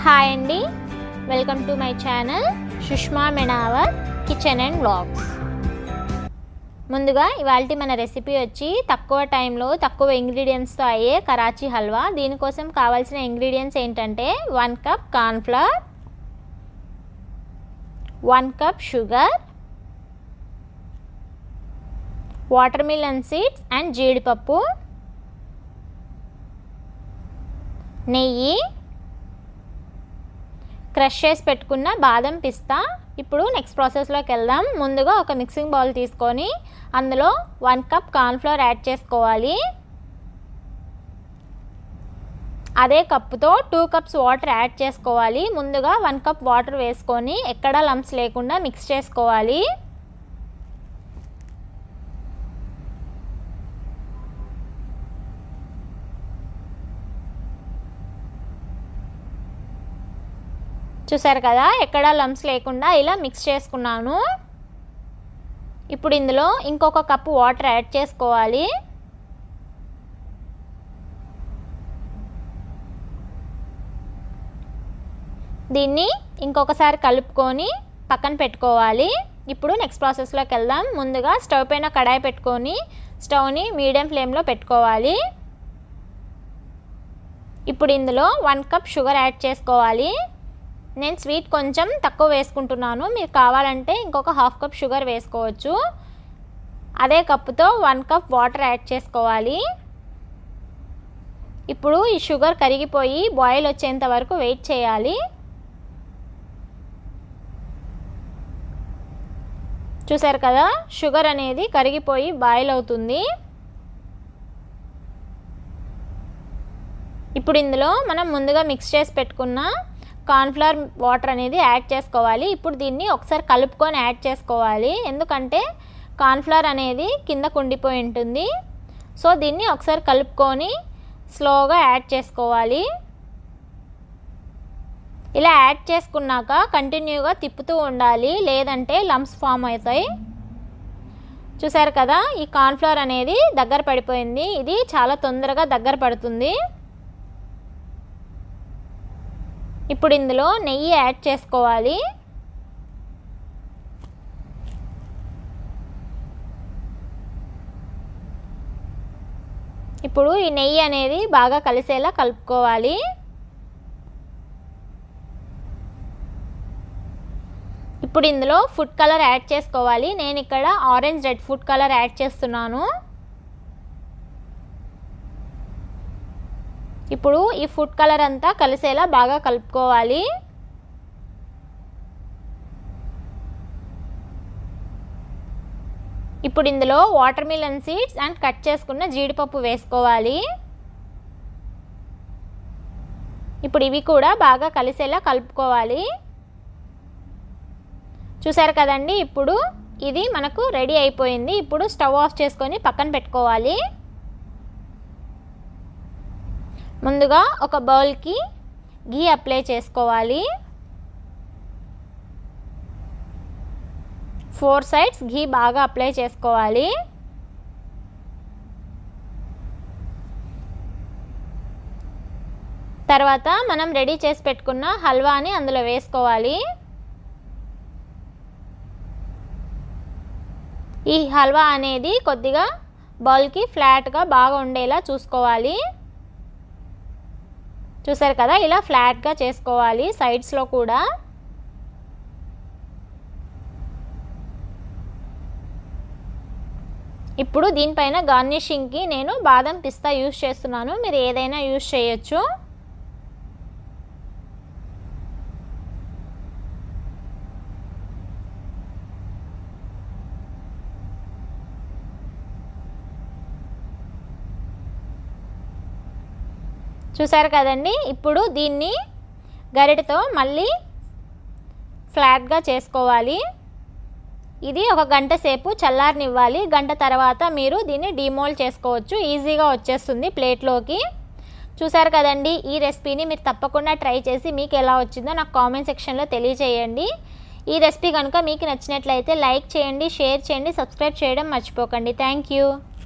hi అండి welcome to my channel Sushma మెనావర్ kitchen and blogs ముందుగా ఇవాళ మన రెసిపీ వచ్చి తక్కువ టైంలో తక్కువ ఇంగ్రీడియంట్స్తో అయ్యే కరాచీ హల్వా దీనికోసం కావాల్సిన ఇంగ్రీడియంట్స్ ఏంటంటే one cup cornflour one cup sugar water melon seeds and జీడిపప్పు నెయ్యి క్రష్ చేసి పెట్టుకున్న బాదం పిస్తా ఇప్పుడు నెక్స్ట్ ప్రాసెస్లోకి వెళ్దాం ముందుగా ఒక మిక్సింగ్ బౌల్ తీసుకొని అందులో వన్ కప్ కార్న్ఫ్లవర్ యాడ్ చేసుకోవాలి అదే కప్పుతో టూ కప్స్ వాటర్ యాడ్ చేసుకోవాలి ముందుగా వన్ కప్ వాటర్ వేసుకొని ఎక్కడా లంప్స్ లేకుండా మిక్స్ చేసుకోవాలి చూసారు కదా ఎక్కడా లంప్స్ లేకుండా ఇలా మిక్స్ చేసుకున్నాను ఇప్పుడు ఇందులో ఇంకొక కప్పు వాటర్ యాడ్ చేసుకోవాలి దీన్ని ఇంకొకసారి కలుపుకొని పక్కన పెట్టుకోవాలి ఇప్పుడు నెక్స్ట్ ప్రాసెస్లోకి వెళ్దాం ముందుగా స్టవ్ పైన కడాయి పెట్టుకొని స్టవ్ని మీడియం ఫ్లేమ్లో పెట్టుకోవాలి ఇప్పుడు ఇందులో వన్ కప్ షుగర్ యాడ్ చేసుకోవాలి నేను స్వీట్ కొంచెం తక్కువ వేసుకుంటున్నాను మీరు కావాలంటే ఇంకొక హాఫ్ కప్ షుగర్ వేసుకోవచ్చు అదే కప్పుతో వన్ కప్ వాటర్ యాడ్ చేసుకోవాలి ఇప్పుడు ఈ షుగర్ కరిగిపోయి బాయిల్ వచ్చేంత వరకు వెయిట్ చేయాలి చూసారు కదా షుగర్ అనేది కరిగిపోయి బాయిల్ అవుతుంది ఇప్పుడు ఇందులో మనం ముందుగా మిక్స్ చేసి పెట్టుకున్న కార్న్ఫ్లవర్ వాటర్ అనేది యాడ్ చేసుకోవాలి ఇప్పుడు దీన్ని ఒకసారి కలుపుకొని యాడ్ చేసుకోవాలి ఎందుకంటే కార్న్ఫ్లవర్ అనేది కింద కుండిపోయి ఉంటుంది సో దీన్ని ఒకసారి కలుపుకొని స్లోగా యాడ్ చేసుకోవాలి ఇలా యాడ్ చేసుకున్నాక కంటిన్యూగా తిప్పుతూ ఉండాలి లేదంటే లంప్స్ ఫామ్ అవుతాయి చూసారు కదా ఈ కార్న్ఫ్లవర్ అనేది దగ్గర పడిపోయింది ఇది చాలా తొందరగా దగ్గర పడుతుంది ఇప్పుడు ఇందులో నెయ్యి యాడ్ చేసుకోవాలి ఇప్పుడు ఈ నెయ్యి అనేది బాగా కలిసేలా కలుపుకోవాలి ఇప్పుడు ఇందులో ఫుడ్ కలర్ యాడ్ చేసుకోవాలి నేను ఇక్కడ orange red food colour add చేస్తున్నాను ఇప్పుడు ఈ ఫుడ్ కలర్ అంతా కలిసేలా బాగా కలుపుకోవాలి ఇప్పుడు ఇందులో water melon seeds and cut చేసుకున్న జీడిపప్పు వేసుకోవాలి ఇప్పుడు ఇవి కూడా బాగా కలిసేలా కలుపుకోవాలి చూసారు కదండి ఇప్పుడు ఇది మనకు రెడీ అయిపోయింది ఇప్పుడు స్టవ్ ఆఫ్ చేసుకొని పక్కన పెట్టుకోవాలి ముందుగా ఒక బౌల్కి గీ అప్లై చేసుకోవాలి ఫోర్ సైడ్స్ ఘీ బాగా అప్లై చేసుకోవాలి తర్వాత మనం రెడీ చేసి పెట్టుకున్న హల్వాని అందులో వేసుకోవాలి ఈ హల్వా అనేది కొద్దిగా బౌల్కి ఫ్లాట్గా బాగా ఉండేలా చూసుకోవాలి చూసారు కదా ఇలా ఫ్లాట్గా చేసుకోవాలి సైడ్స్లో కూడా ఇప్పుడు దీనిపైన గార్నిషింగ్కి నేను బాదం పిస్తా యూస్ చేస్తున్నాను మీరు ఏదైనా యూస్ చేయొచ్చు చూసారు కదండి ఇప్పుడు దీన్ని గరిటతో మళ్ళీ ఫ్లాట్గా చేసుకోవాలి ఇది ఒక గంట సేపు చల్లారనివ్వాలి గంట తర్వాత మీరు దీన్ని డిమోల్ చేసుకోవచ్చు ఈజీగా వచ్చేస్తుంది ప్లేట్లోకి చూసారు కదండి ఈ రెసిపీని మీరు తప్పకుండా ట్రై చేసి మీకు ఎలా వచ్చిందో నాకు కామెంట్ సెక్షన్లో తెలియజేయండి ఈ రెసిపీ కనుక మీకు నచ్చినట్లయితే లైక్ చేయండి షేర్ చేయండి సబ్స్క్రైబ్ చేయడం మర్చిపోకండి థ్యాంక్ యూ